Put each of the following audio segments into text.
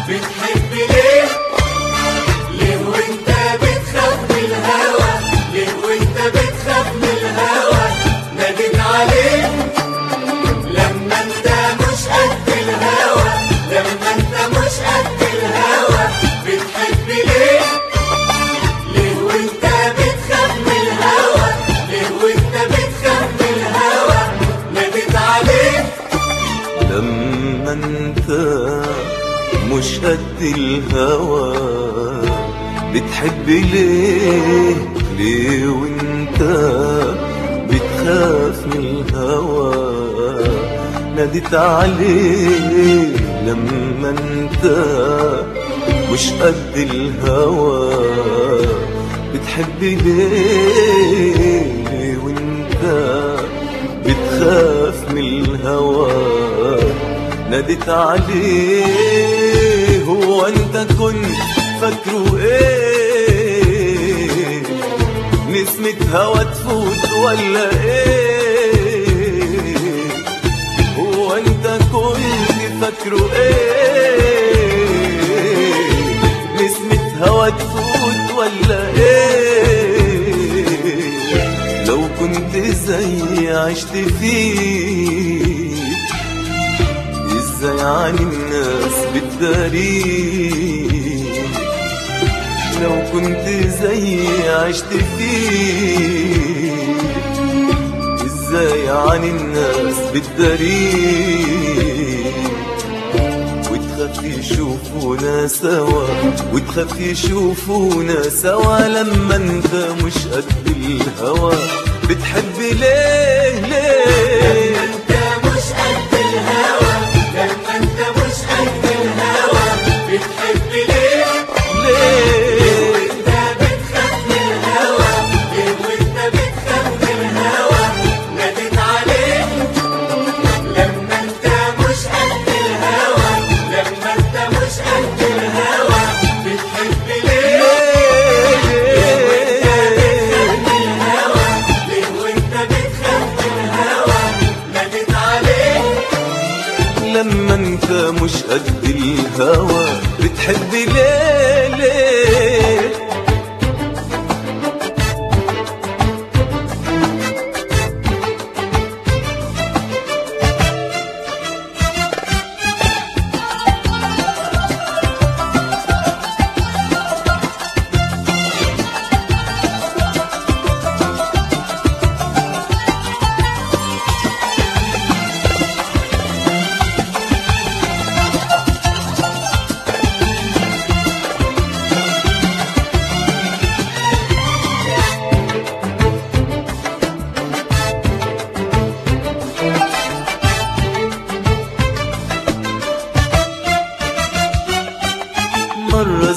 بتحب ليه ليه وانت بتخاف من الهوى ليه وانت بتخاف من الهوى ناديت عليه لما انت مش قد الهوى لما انت مش قد الهوى بتحب ليه ليه وانت بتخاف من الهوى ليه وانت بتخاف من الهوى ناديت عليه لما انت مش قد الهوى بتحب ليه ليه وانت بتخاف من الهوى ناديت عليه لما انت مش قد الهوى بتحب ليه ليه وانت بتخاف من الهوى ناديت عليه هو انت كنت فاكره ايه نسمة هوا تفوت ولا ايه هو انت كنت فاكره ايه نسمة هوا تفوت ولا ايه لو كنت زي عشت فيه ازاي عن الناس بتداريه لو كنت زي عشت فيه ازاي عن الناس بتداريه وتخاف يشوفونا سوا وتخاف يشوفونا سوا لما انت مش قد الهوى بتحب ليه ليه انت مش قد الهوى لما انت مش قد الهوى بتحب ليه ليه وانت بتخاف من الهوى ليه وانت بتخاف من الهوى ناديت عليه لما انت مش قد الهوى لما انت مش قد الهوى بتحب ليه من الهوى ليه وانت بتخاف من الهوى ناديت عليه لما انت مش قد الهوى بتحب ليه ليه مرة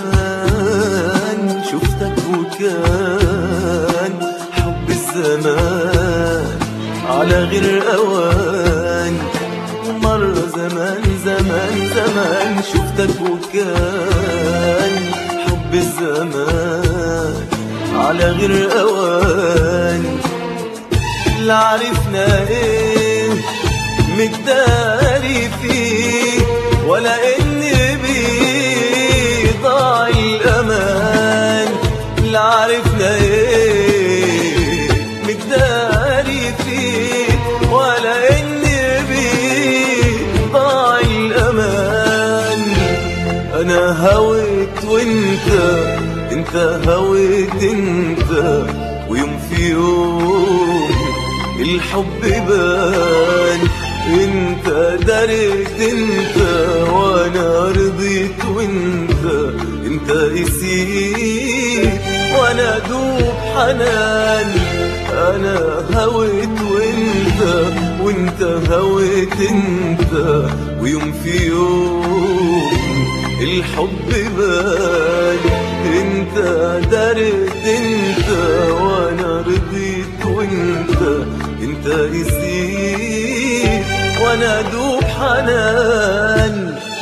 زمان شفتك وكان حب الزمان على غير أوان مرة زمان زمان زمان شفتك وكان حب الزمان على غير أوان لا عرفنا ايه مقداري فيه ولا اني بيه ضاع الامان لا عرفنا ايه مقداري فيه ولا اني بيه ضاع الامان انا هويت وانت انت هويت انت ويوم في يوم الحب بان انت دريت انت وانا رضيت وانت انت قسيت وانا دوب حنان انا هويت وانت وانت هويت انت ويوم في يوم الحب بان انت درت انت وانا رضيت وانت انت قسيت وانا دوب حنان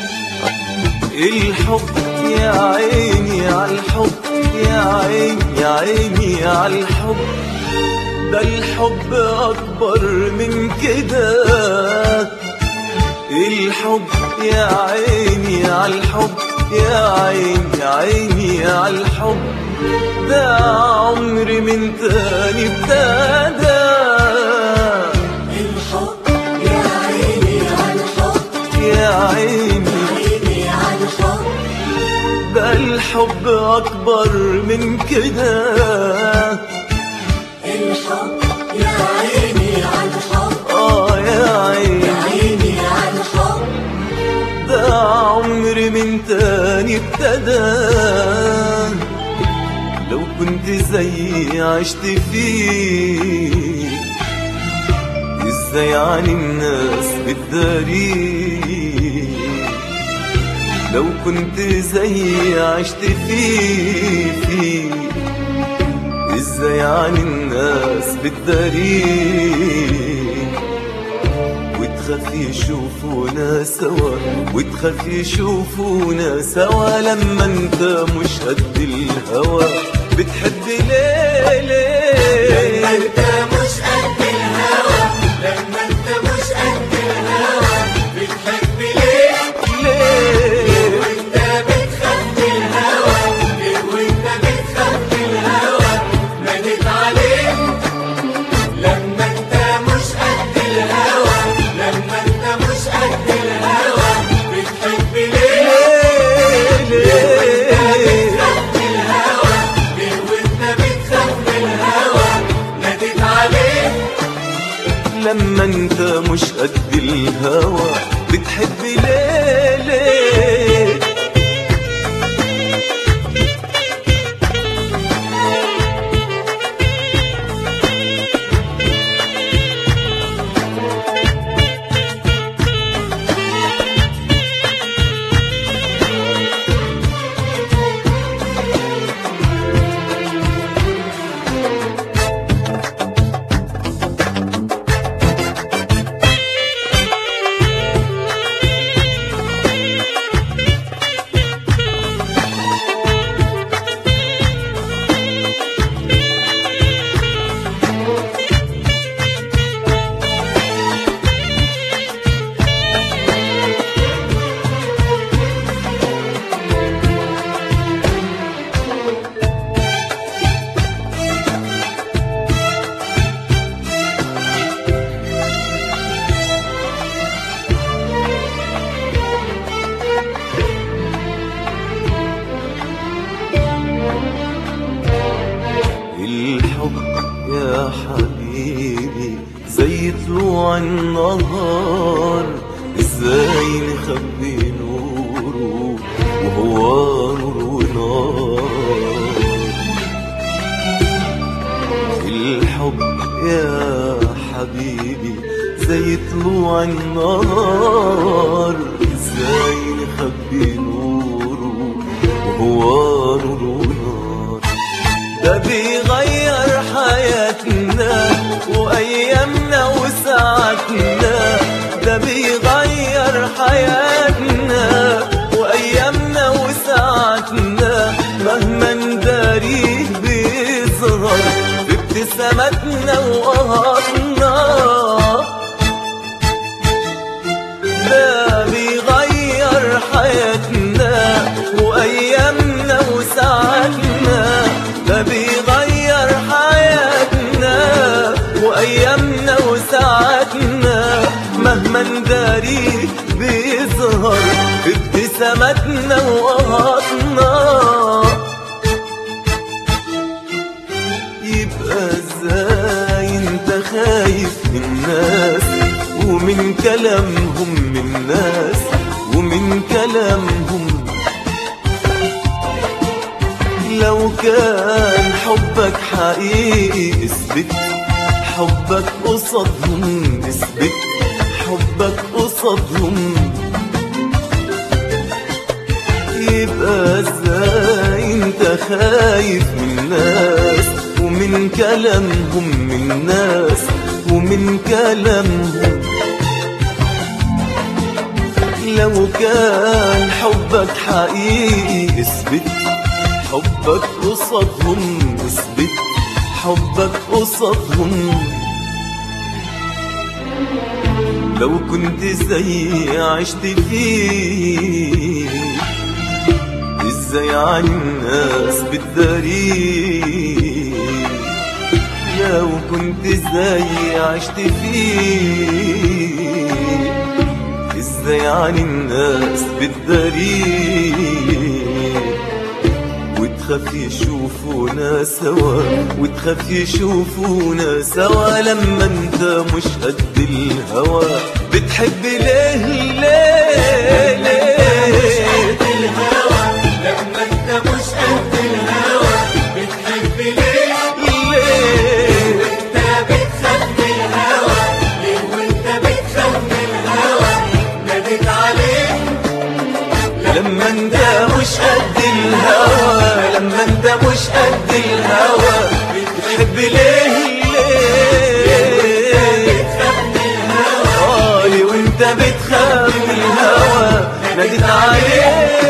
الحب يا عيني على الحب يا عيني يا عيني على الحب ده الحب اكبر من كده الحب يا عيني على الحب يا عيني يا عيني على الحب ده عمري من تاني ابتدى الحب يا عيني على الحب يا عيني عيني على الحب ده الحب أكبر من كده الحب يا عيني على الحب آه يا عيني عيني على الحب ده عمري من تاني ابتدى لو كنت زي عشت فيه ازاي عن الناس بتداري لو كنت زي عشت فيه فيه ازاي عن الناس بتداري وتخاف يشوفونا سوا وتخاف يشوفونا سوا لما انت مش قد الهوى بتحب ليه لما ليه انت مش قد الهوى لما انت مش قد الهوى بتحب ليه ليه وانت بتخاف من الهوى ليه وانت بتخاف من الهوى ناديت عليك لما انت مش قد الهوى لما انت مش قد الهوى بتحب ليه ليه ليه بتخاف من الهوى ليه وانت بتخاف من الهوى ناديت عليك لما انت مش قد الهوى بتحب ليه ليه الحب يا حبيبي زي طلوع النهار ازاي نخبي نوره وهو نور ونار الحب يا حبيبي زي طلوع النهار ازاي نخبي نوره وهو نور ونار ده بيغير حياتنا وايامنا وساعاتنا ده بيغير حياتنا وايامنا وساعاتنا مهما نداريه بيظهر في ابتساماتنا وقهاتنا ده بيغير حياتنا وايامنا وساعاتنا ده بيغير حياتنا وايامنا وساعاتنا مهما نداري بيظهر في ابتساماتنا وقهاتنا يبقى ازاي انت خايف من الناس ومن كلامهم من الناس ومن كلامهم لو كان حبك حقيقي اثبت حبك قصادهم اثبت حبك قصادهم يبقى ازاي انت خايف من الناس ومن كلامهم من الناس ومن كلامهم لو كان حبك حقيقي اثبت حبك قصادهم اثبت حبك قصادهم لو كنت زي عشت فيه ازاي عن الناس بتداري لو كنت زي عشت فيه ازاي عن الناس بتداري وتخاف يشوفونا سوا وتخاف يشوفونا سوا لما انت مش قد الهوى بتحب ليه ليه ليه الهوى لما انت مش قد الهوى بتحب ليه ليه وانت بتخاف من الهوى ليه وانت بتخاف من الهوى ناديت عليه لما انت مش قد الهوى لما انت مش قد الهوى بتحب ليه ليه بتخاف من الهوى آه، ليه وانت بتخاف من الهوى ناديت عليه